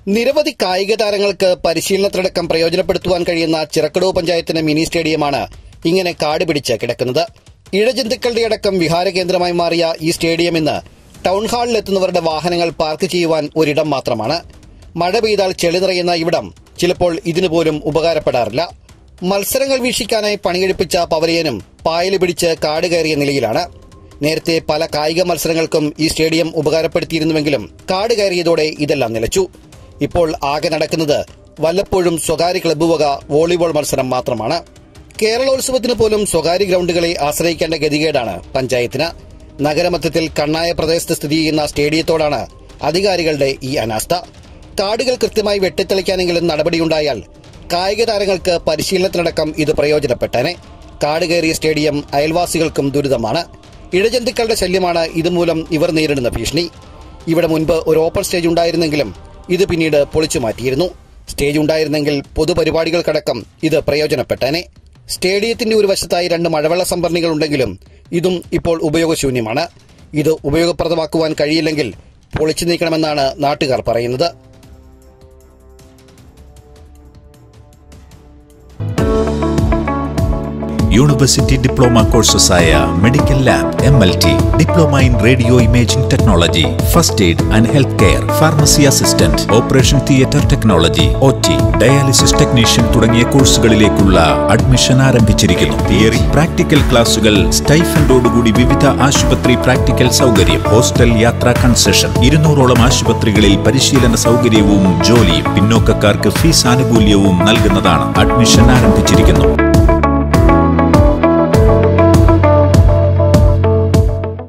നിരവധി കായിക താരങ്ങൾക്ക് പരിശീലനത്തിലടക്കം പ്രയോജനപ്പെടുത്തുവാൻ കഴിയുന്ന ചിറക്കടവ് പഞ്ചായത്തിന് മിനി സ്റ്റേഡിയമാണ് ഇങ്ങനെ കാട് പിടിച്ച് കിടക്കുന്നത് ഇഴജന്തുക്കളുടെ അടക്കം വിഹാര കേന്ദ്രമായി മാറിയ ഈ സ്റ്റേഡിയം ഇന്ന് ടൗൺ ഹാളിലെത്തുന്നവരുടെ വാഹനങ്ങൾ പാർക്ക് ചെയ്യുവാൻ ഒരിടം മാത്രമാണ് മഴ പെയ്താൽ ചെളി നിറയുന്ന ഇവിടം ചിലപ്പോൾ ഇതിനുപോലും ഉപകാരപ്പെടാറില്ല മത്സരങ്ങൾ വീക്ഷിക്കാനായി പണിയെടുപ്പിച്ച പവലിയനും പായല് പിടിച്ച് കാട് കയറിയ നിലയിലാണ് നേരത്തെ പല കായിക മത്സരങ്ങൾക്കും ഈ സ്റ്റേഡിയം ഉപകാരപ്പെടുത്തിയിരുന്നുവെങ്കിലും കാട് കയറിയതോടെ ഇതെല്ലാം നിലച്ചു ഇപ്പോൾ ആകെ നടക്കുന്നത് വല്ലപ്പോഴും സ്വകാര്യ ക്ലബ്ബ് വക വോളിബോൾ മത്സരം മാത്രമാണ് കേരളോത്സവത്തിന് പോലും സ്വകാര്യ ഗ്രൗണ്ടുകളെ ആശ്രയിക്കേണ്ട ഗതികേടാണ് പഞ്ചായത്തിന് നഗരമധ്യത്തിൽ കണ്ണായ പ്രദേശത്ത് സ്ഥിതി ചെയ്യുന്ന സ്റ്റേഡിയത്തോടാണ് അധികാരികളുടെ ഈ അനാസ്ഥ കാടുകൾ കൃത്യമായി വെട്ടിത്തെളിക്കാനെങ്കിലും നടപടിയുണ്ടായാൽ കായിക താരങ്ങൾക്ക് പരിശീലനത്തിനടക്കം ഇത് പ്രയോജനപ്പെട്ടേനെ കാട് കയറിയ സ്റ്റേഡിയം അയൽവാസികൾക്കും ദുരിതമാണ് ഇഴജന്തുക്കളുടെ ശല്യമാണ് ഇതുമൂലം ഇവർ നേരിടുന്ന ഭീഷണി ഇവിടെ മുൻപ് ഒരു ഓപ്പൺ സ്റ്റേജ് ഉണ്ടായിരുന്നെങ്കിലും ഇത് പിന്നീട് പൊളിച്ചു മാറ്റിയിരുന്നു സ്റ്റേജ് ഉണ്ടായിരുന്നെങ്കിൽ പൊതുപരിപാടികൾക്കടക്കം ഇത് പ്രയോജനപ്പെട്ടേനെ സ്റ്റേഡിയത്തിന്റെ ഒരു വശത്തായി രണ്ട് മഴവെള്ള സംഭരണികൾ ഉണ്ടെങ്കിലും ഇതും ഇപ്പോൾ ഉപയോഗശൂന്യമാണ് ഇത് ഉപയോഗപ്രദമാക്കുവാൻ കഴിയില്ലെങ്കിൽ പൊളിച്ചു നീക്കണമെന്നാണ് നാട്ടുകാർ പറയുന്നത് യൂണിവേഴ്സിറ്റി ഡിപ്ലോമ കോഴ്സസായ medical lab M L T diploma in radio imaging technology first aid and health care pharmacy assistant operation theatre technology O T dialysis technician തുടങ്ങിയ കോഴ്സുകളിലേക്കുള്ള അഡ്മിഷൻ ആരംഭിച്ചിരിക്കുന്നു തിയറി പ്രാക്ടിക്കൽ ക്ലാസുകൾ സ്റ്റൈഫൻഡോടുകൂടി വിവിധ ആശുപത്രി പ്രാക്ടിക്കൽ സൗകര്യം ഹോസ്റ്റൽ യാത്രാ കൺസെഷൻ ഇരുന്നൂറോളം ആശുപത്രികളിൽ പരിശീലന സൗകര്യവും ജോലിയും പിന്നോക്കക്കാർക്ക് ഫീസ് ആനുകൂല്യവും നൽകുന്നതാണ് അഡ്മിഷൻ ആരംഭിച്ചിരിക്കുന്നു